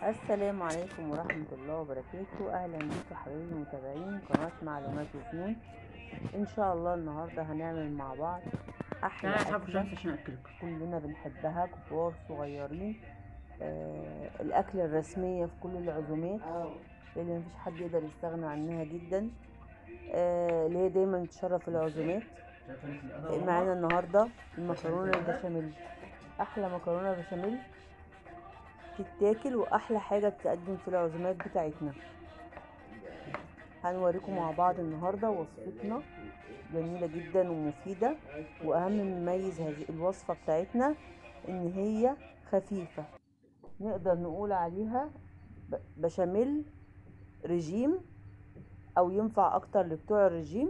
السلام عليكم ورحمة الله وبركاته أهلا بيكم حبايبي المتابعين قناة معلومات وفنون إن شاء الله النهاردة هنعمل مع بعض أحلى تعالى اصحاب أكلة الشمس عشان اكلكم كلنا بنحبها كبار صغيرين آه الأكلة الرسمية في كل العزومات اللي مفيش حد يقدر يستغنى عنها جدا آه اللي هي دايما تشرف العزومات معانا النهاردة المكرونة البشاميل أحلى مكرونة بشاميل تتاكل وأحلى حاجة بتقدم في العزومات بتاعتنا هنوريكم مع بعض النهاردة وصفتنا جميلة جدا ومفيدة وأهم مميز هذه الوصفة بتاعتنا إن هي خفيفة نقدر نقول عليها ب- بشاميل رجيم أو ينفع أكتر لبتوع الرجيم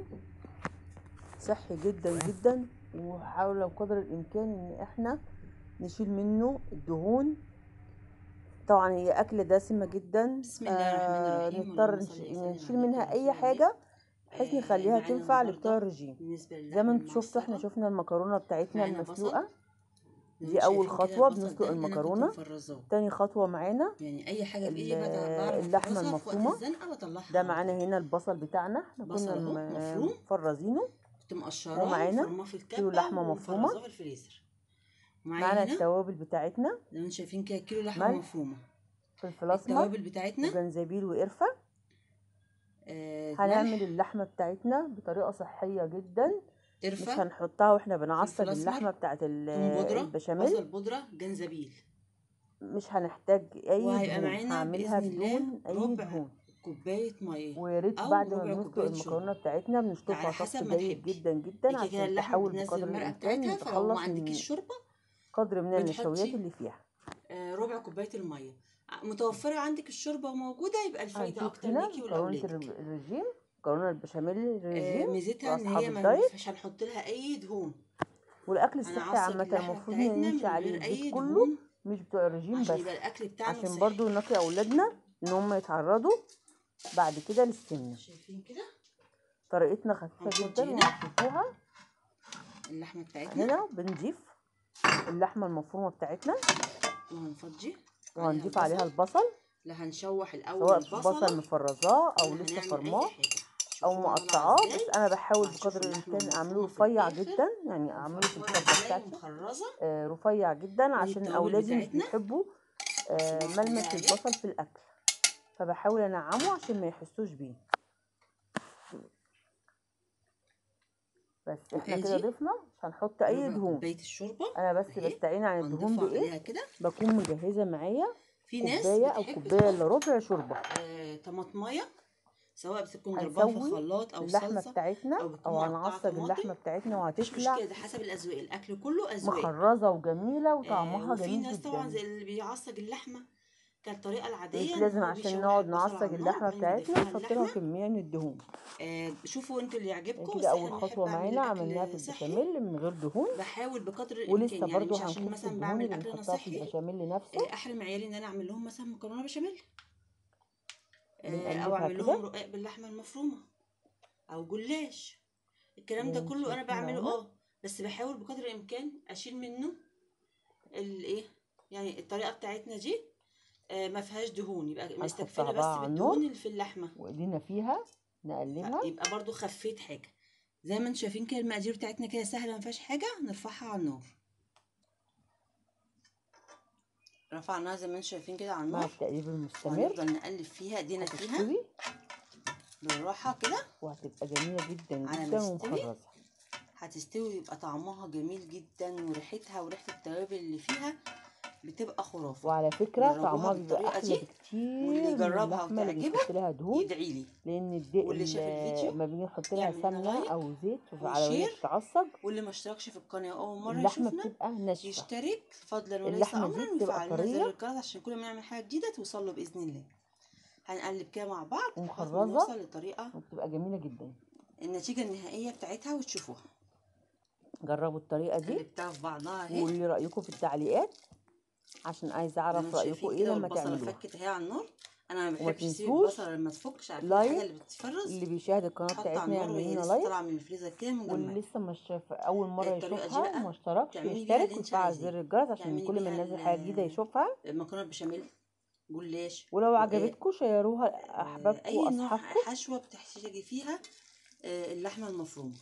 صحي جدا جدا وحاول قدر الإمكان إن إحنا نشيل منه الدهون طبعا هي أكلة دسمة جدا بسم الله الرحمن الرحيم نضطر اللهم نش- صل وسلم نشيل على منها سيدنا أي محمد. حاجة بحيث آه، نخليها معانا تنفع النهاردة لبتوع الرجيم بالنسبة للحمة زي ما انتوا شفتوا احنا المعصرة، شفنا المكرونة بتاعتنا معانا بصل. المسلوقة زي دي ما أول شايفين كده خطوة البصل بنسلق ده أنا كنت المكرونة. مفرزاه. تاني خطوة معانا يعني أي حاجة ال- بإيدي بعد- بعرف اللحمة أفرزها في وقت المفرومة. الزنقة بطلعها ده على معانا طول. هنا البصل بتاعنا احنا بصل كنا أهو، م- مفروم. مفرزينه كنت مقشراه ومعانا ومفرماه في الكبة كيلو لحمة مفرومة. ومفرزاه في الفريزر معانا معايا هنا التوابل بتاعتنا زي ما انتم شايفين كده كيلو لحمة ملح. مفرومة فلفل أسمر التوابل بتاعتنا وجنزبيل وقرفة آه، هنعمل ملح، اللحمة بتاعتنا بطريقة صحية جدا مش قرفة هنحطها واحنا بنعصج فلفل أسمر، اللحمة بتاعت ال- توم بودرة البشاميل بصل بودرة جنزبيل مش هنحتاج اي وهيبقى دهون معانا هعملها بإذن الله بدون اي ربع دهون كوباية مية ويا ريت أو بعد ما ربع بنسلق كوباية المكرونه شوربة. بتاعتنا بنسلقها على حسب طبخ ما جيد تحبي. جدا جدا كده كده عشان اللحمة تحاول بتنزل بقدر المرقة الامكان بتاعتها فلو نتخلص ما عندكيش من شوربة قدر من النشويات بتحطي اللي فيها آه، ربع كوباية المية ع- متوفرة عندك الشوربة وموجودة يبقى الفايدة هنشوف أكتر هنا ليكي مكرونه ولأولادك الر- الرجيم مكرونه البشاميل آه، الرجيم ميزتها إن وأصحاب هي ما الدايت. مش هنحط لها أي دهون والاكل أنا الصحي عصج عامه اللحمة المفروض بتاعتنا من نمشي عليه غير أي البيت كله دهون مش بتوع الرجيم عشان بس يبقى الأكل بتاعنا عشان صحي. برضو نقي اولادنا ان هم يتعرضوا بعد كده للسمنه شايفين كده طريقتنا خفيفه هنحط جدا هنا. وهتشوفوها اللحمة بتاعتنا هنا بنضيف اللحمه المفرومه بتاعتنا وهنفضي وهنضيف البصل. عليها البصل لا هنشوح الأول سواء البصلة بصل مفرزاه او ولا لسه هنعمل فرماه أي حاجة. او شوفوها طالعة مقطعاه إزاي. بس انا بحاول وهنشوف بقدر اللحمة الامكان اعمله المفرومة في رفيع الآخر. جدا يعني اعمله في مفرومة الكبه إزاي بتاعتي ومخرزة آه رفيع جدا عشان التوابل اولادي مش بتاعتنا. بيحبوا آه بسم الله ملمس عليك. البصل في الاكل فبحاول انعمه عشان ما يحسوش بيه بس احنا كده وآدي ضفنا مش هنحط اي ربع دهون كوباية الشوربة انا بس أهي. بستعين عن الدهون هنضيفها بايه عليها كده بكون مجهزه معايا في ناس كوبايه او بتحب كوبايه الا ربع شوربه آه، طماطمية سواء بتكون ضربها في هنسوي الخلاط او اللحمه صلصة بتاعتنا أو بتكون او مقطعة هنعصج طماطم. اللحمه بتاعتنا مش وهتطلع مشكلة ده حسب الأذواق الأكل كله أذواق مخرزه وجميله آه، وطعمها وفي جميل ناس طبعا جدا زي اللي بيعصج اللحمة كالطريقة العادية مش إن لازم هو عشان بيشوح نقعد البصل نعصج على النار اللحمه وبعدين بتاعتنا يضيف لها نحط لها اللحمة كميه من الدهون آه، شوفوا انتوا اللي يعجبكم بس كده احنا اول بنحب خطوه اعمل معانا عملناها في الاكل صحي البشاميل من غير دهون بحاول بقدر ولسه الامكان يعني برضو مش عشان هنخف مثلا الدهون بعمل اللي اكل انا بنحطها في صحي البشاميل نفسه آه، احرم عيالي ان انا اعمل لهم مثلا مكرونه بشاميل آه، او بنقلبها اعمل كده. لهم رقاق باللحمه المفرومه او جلاش الكلام ده زي ما كله انا شايفين بعمله معانا. اه بس بحاول بقدر الامكان اشيل منه الايه يعني الطريقه بتاعتنا دي آه، ما فيهاش دهون يبقى مستكفله بقى بس على بالدهون النار. اللي في اللحمه وايدينا فيها نقلبها يبقى برضو خفيت حاجه زي ما انتم شايفين كده المقادير بتاعتنا كده سهله ما فيهاش حاجه نرفعها على النار رفعناها زي ما انتم شايفين كده على مع النار التقليب المستمر وهنفضل نقلب فيها ايدينا فيها هتستوي بالراحه كده وهتبقى جميله جدا على جدا ما تستوي. ومخرزه هتستوي يبقى طعمها جميل جدا وريحتها وريحه التوابل اللي فيها بتبقى خرافه وعلى فكره جربوها طعمها بيبقى بالطريقة احلى دي، بكتير واللي من يجربها اللحمه اللي وتعجبه بنحط لها دهون يدعي لي لان الدق واللي شاف الفيديو لما بنيجي نحط لها يعمل لنا سمنه لايك او زيت على وهي وشير بتتعصج واللي ما اشتركش في القناه اول مره اللحمه يشوفنا بتبقى ناشفه يشترك فضلا وليس اللحمة امرا دي بتبقى ويفعل لنا طرية. زر الجرس عشان كل ما نعمل حاجه جديده توصل له باذن الله هنقلب كده مع بعض لغاية ما ومخرزة. نوصل لطريقه وبتبقى جميله جدا النتيجه النهائيه بتاعتها وتشوفوها جربوا الطريقه دي قلبتها في بعضها اهي وقولي رايكم في التعليقات عشان عايزه زي ما اعرف انتم رايكم شايفين ايه كده لما والبصله تعملوها فكت اهي على النار انا ما وما بحبش اسيب تنسوش البصله لما تفكش عارفين لايك الحاجه اللي بتتفرز اللي بيشاهد القناه حط على بتاعتنا النار يعمل وهي لنا لسه لايك طالعه من الفريزر كده واللي مجمعه لسه مش اول مره الطريقة دي يشوفها بقى وما اشتركش تعملي بيها يشترك اللي انت ويفعل عايزاه. زر الجرس عشان تعملي كل ما بيها ننزل ال- حاجه جديده يشوفها المكرونه بشاميل جلاش ولو و- عجبتكم شيروها آه، لاحبابكم اي نوع واصحابكم حشوه بتحتاجي فيها آه، اللحمه المفرومه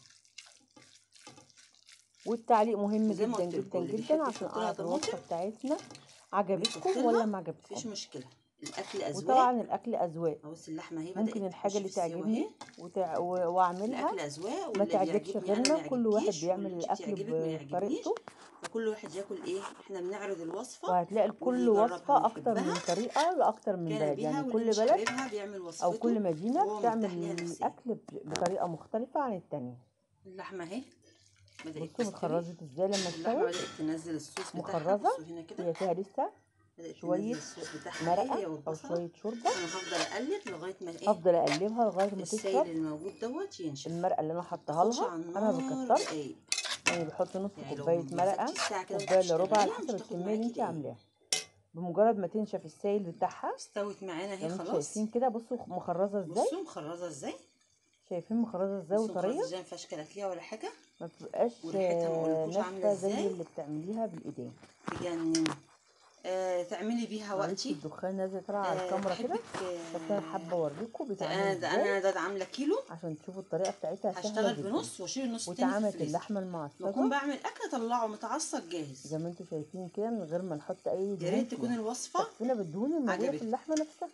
والتعليق مهم زي ما جدا قلت لكم، جدا اللي جدا بيحب عشان يحط لها اعرف الوصفه طماطم بتاعتنا بيحط عجبتكم لها ولا ما مفيش عجبتكم مشكله الاكل اذواق وطبعا الاكل اذواق بص اللحمه اهي ممكن بدات الحاجه تخش اللي في السوا تعجبني اهي وتع... و- واعملها الاكل اذواق ما واللي تعجبش بيعجبني انا غيرنا ما كل واحد يعجبكيش بيعمل واللي انت الاكل يعجبك ما يعجبنيش بطريقته فكل واحد ياكل ايه احنا بنعرض الوصفه وهتلاقي واللي لكل يجربها وصفه اكتر من ويحبها طريقه لاكتر من كان بلد بيها يعني واللي كل مش بلد حاببها بيعمل او وصفته كل مدينه وهو بتعمل مرتاح ليها نفسيا الاكل ب- بطريقه مختلفه عن التانية اللحمه اهي بدات بصوا تستوي متخرزت ازاي لما اللحمه استوت بدات تنزل الصوص بتاعها مخرزة بصوا هنا كده هي فيها لسه بدات شويه تنزل الصوص بتاعها اهي هي مرقه او والبصله شويه شوربه انا هفضل اقلب لغايه ما ايه افضل اقلبها لغايه ما السائل تشرب الموجود دوت ينشف المرقه اللي انا حطاها تاخدش لها على انا النار بكتر دقايق يعني بحط نص يعني لو كوبايه ما مرقه مسكتش ساعه كده وانت كوبايه الا ربع على بتشتغليها مش حسب هتاخد الكميه اللي معاكي انت دقايق عاملاها بمجرد ما تنشف السائل بتاعها استوت معانا اهي يعني انتوا خلاص شايفين كده بصوا مخرزه ازاي بصوا مخرزه ازاي شايفين مخرزه ازاي بصوا وطريه مخرزه ازاي مفيهاش كلاكيع ولا حاجه ما بتبقاش وريحتها ما اقولكوش آه، عاملة ناشفه زي ازاي. اللي بتعمليها بالايدين تجنن آه تعملي بيها معلش وقتي الدخان نازل طالع على آه الكاميرا كده بحبك بس انا حابه اوريكم ده بيتعمل انا ده ازاي انا ده عامله كيلو عشان تشوفوا الطريقه بتاعتها سهله هشتغل جدا بنص واشيل النص التاني في واتعملت الفريزر اللحمه لما اكون المعصجه بعمل اكل اطلعه متعصج جاهز زي ما انتوا شايفين كده من غير ما نحط اي يا دهون ريت تكون فيها. الوصفه تكفينا بالدهون الموجوده عجبتك. في اللحمه نفسها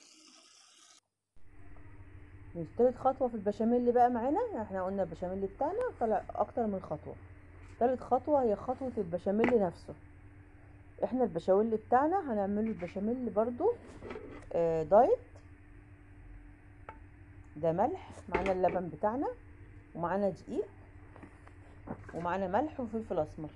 مش تالت خطوه في البشاميل بقى معانا يعني احنا قلنا البشاميل بتاعنا طلع اكتر من خطوه تالت خطوه هي خطوه البشاميل نفسه احنا البشاميل بتاعنا هنعمله البشاميل برضو آه دايت ده ملح معانا اللبن بتاعنا ومعانا دقيق ومعانا ملح وفلفل اسمر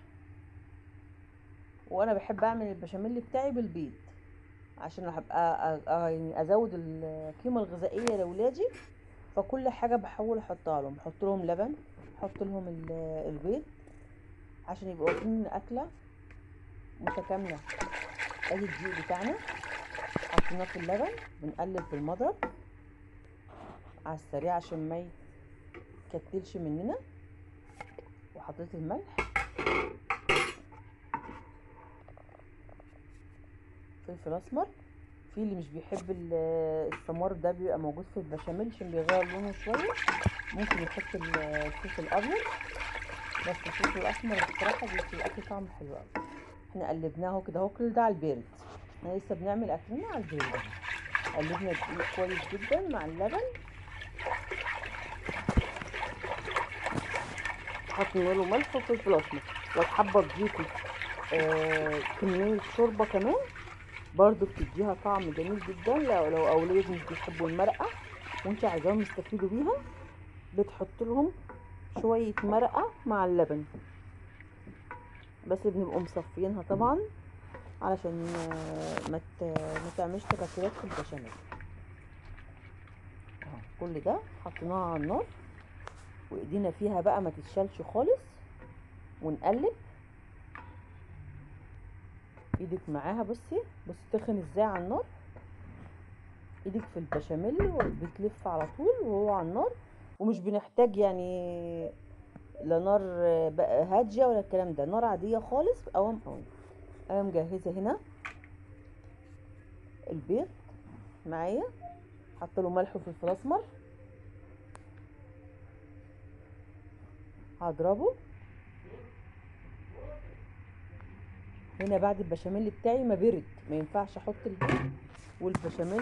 وانا بحب اعمل البشاميل بتاعي بالبيض عشان هبقى أ- أ- يعني ازود القيمه الغذائيه لاولادي فكل حاجه بحاول احطها لهم احط لهم لبن احط لهم ال- البيض عشان يبقوا واكلين اكله متكامله ادي الدقيق بتاعنا حطيناه في اللبن بنقلب بالمضرب على السريع عشان ما يكتلش مننا وحطيت الملح فلفل اسمر في اللي مش بيحب ال- السمار ده بيبقى موجود في البشاميل عشان بيغير لونه شويه ممكن يحط ال- الصوص الابيض بس الصوص الاسمر بصراحه بيدي الاكل طعم حلو قوي احنا قلبناه كده اهو كل ده على البارد احنا لسه بنعمل اكلنا على البارد قلبنا الدقيق كويس جدا مع اللبن حطينا له ملح وفلفل اسمر لو حابه تضيفي آه كميه شوربه كمان برضو بتديها طعم جميل جدا لو لو اولاد مش بيحبوا المرقه وانت عايزاهم يستفيدوا بيها بتحط لهم شويه مرقه مع اللبن بس بنبقوا مصفيينها طبعا علشان آه، ما ت- ما تعملش تكتلات في البشاميل اهو كل ده حطيناها على النار وايدينا فيها بقى ما تتشالش خالص ونقلب ايدك معاها بصي بصي تخن ازاي على النار ايدك في البشاميل وبتلف على طول وهو على النار ومش بنحتاج يعني لا نار بقى هاديه ولا الكلام ده نار عاديه خالص قوام قوام انا مجهزه هنا البيض معايا حاطه له ملح وفلفل اسمر هضربه هنا بعد البشاميل بتاعي ما برد ما ينفعش احط البيض والبشاميل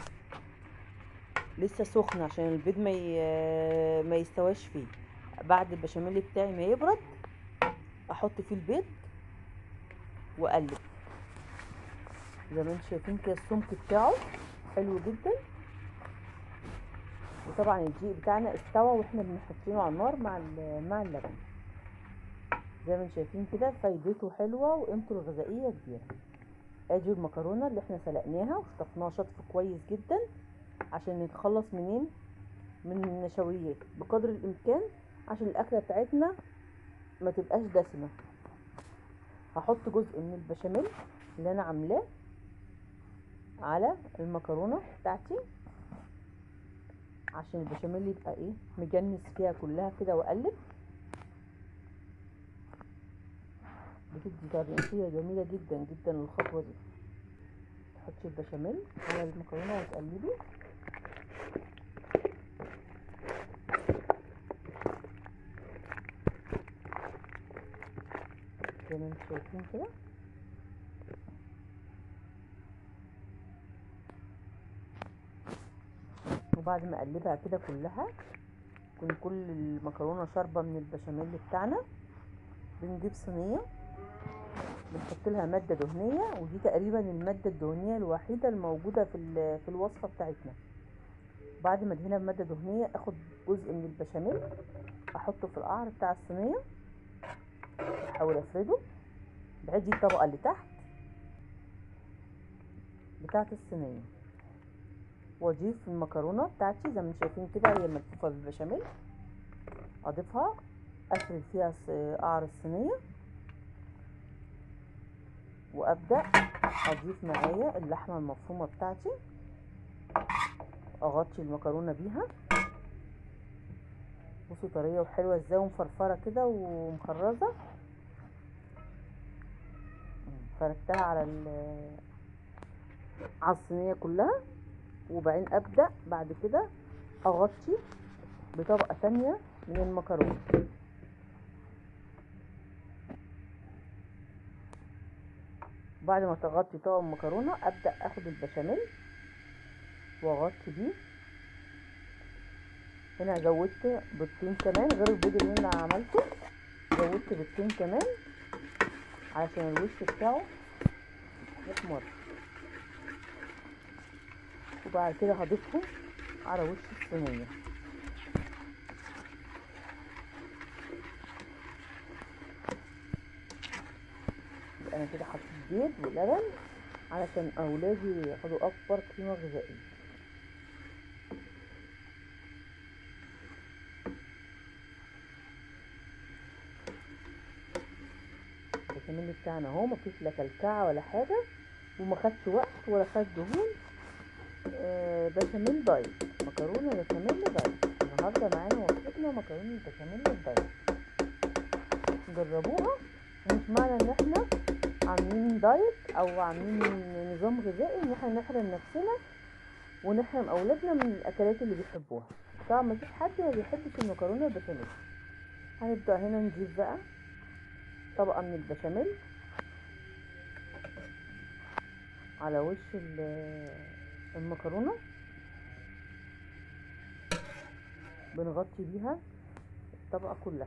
لسه سخن عشان البيض ما ي... ما يستواش فيه بعد البشاميل بتاعي ما يبرد احط فيه البيض واقلب زي ما انتم شايفين كده السمك بتاعه حلو جدا وطبعا الدقيق بتاعنا استوى واحنا بنحطينه على النار مع ال- مع اللبن زي ما انتم شايفين كده فايدته حلوه وقيمته الغذائيه كبيره ادي المكرونه اللي احنا سلقناها وشطفناها شطف كويس جدا عشان نتخلص منين من النشويات بقدر الامكان عشان الاكله بتاعتنا ما تبقاش دسمه هحط جزء من البشاميل اللي انا عاملاه على المكرونه بتاعتي عشان البشاميل يبقى ايه مجنس فيها كلها كده واقلب بتدي ترقية جميلة جدا جدا الخطوة دي تحطي البشاميل على المكرونه وتقلبي زي ما انتم شايفين كده وبعد ما اقلبها كده كلها تكون كل المكرونه شاربه من البشاميل بتاعنا بنجيب صينيه بنحط لها ماده دهنيه ودي تقريبا الماده الدهنيه الوحيده الموجوده في ال- في الوصفه بتاعتنا بعد ما ادهنها بماده دهنيه اخد جزء من البشاميل احطه في القعر بتاع الصينيه احاول افرده بعدي الطبقه اللي تحت بتاعه الصينيه واضيف المكرونه بتاعتي زي ما انتم شايفين كده هي ملفوفه بالبشاميل اضيفها افرد فيها ص- قعر الصينيه وابدا اضيف معايا اللحمه المفرومه بتاعتي اغطي المكرونه بيها بصوا طريه وحلوه ازاي ومفرفره كده ومخرزه فردتها على ال- على الصينيه كلها وبعدين ابدا بعد كده اغطي بطبقه تانية من المكرونه بعد ما تغطي طبق المكرونه ابدا اخد البشاميل واغطي بيه هنا زودت بيضتين كمان غير البيض اللي انا عملته زودت بيضتين كمان علشان الوش بتاعه يحمر وبعد كده هضيفهم على وش الصينيه يبقى انا كده حطيت بيض ولبن علشان اولادي ياخدوا اكبر قيمه غذائيه البشاميل بتاعنا اهو مفيش لا كلكعه ولا حاجه وما خدش وقت ولا خد دهون آه، بشاميل دايت مكرونه بشاميل دايت النهارده معانا وصفتنا مكرونه بشاميل دايت جربوها مش معنى ان احنا عاملين دايت او عاملين نظام غذائي ان احنا نحرم نفسنا ونحرم اولادنا من الاكلات اللي بيحبوها طبعا مفيش حد ما بيحبش المكرونه البشاميل هنبدا هنا نجيب بقى طبقه من البشاميل على وش ال- المكرونه بنغطي بيها الطبقه كلها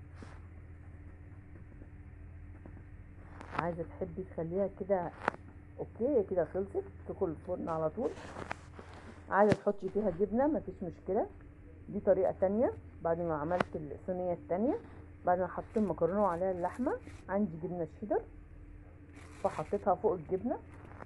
عايزه تحبي تخليها كده اوكي هي كده خلصت تدخل الفرن على طول عايزه تحطي فيها جبنه مفيش مشكله دي طريقه تانية بعد ما عملت الصينيه التانية بعد ما حطيت المكرونه وعليها اللحمه عندي جبنه شيدر فحطيتها فوق الجبنه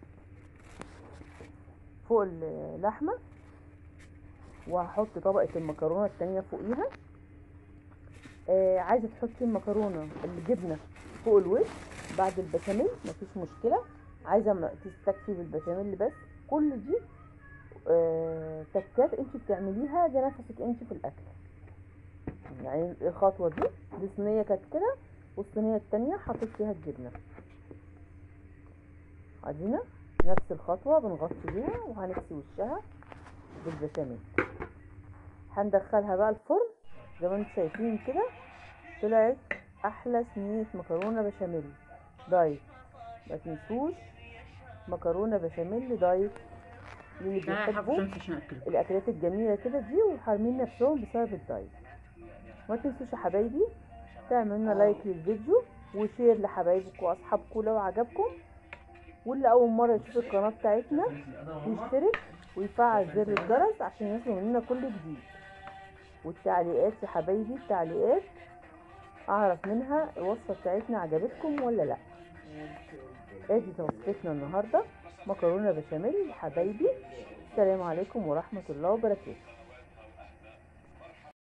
فوق اللحمه وهحط طبقه المكرونه التانية فوقيها آه عايزه تحطي المكرونه الجبنه فوق الوش بعد البشاميل مفيش مشكله عايزه ما تستكفي بالبشاميل بس كل دي آه تكات انت بتعمليها ده نفسك انت في الاكل يعني الخطوه دي دي صينيه كانت كده والصينيه التانية حطيت فيها الجبنه ادينا نفس الخطوه بنغطي بيها وهنكسي وشها بالبشاميل هندخلها بقى الفرن زي ما انتم شايفين كده طلعت احلى صينيه مكرونه بشاميل دايت ما تنسوش مكرونه بشاميل دايت للي بيحبوا الاكلات الجميله كده دي وحارمين نفسهم بسبب الدايت ما تنسوش يا حبايبي تعملوا لنا لايك للفيديو وشير لحبايبكم واصحابكم لو عجبكم واللي اول مره يشوف القناه بتاعتنا يشترك ويفعل زر الجرس عشان يصل مننا كل جديد والتعليقات يا حبايبي التعليقات اعرف منها الوصفه بتاعتنا عجبتكم ولا لا ادي وصفتنا النهارده مكرونه بشاميل حبايبي السلام عليكم ورحمه الله وبركاته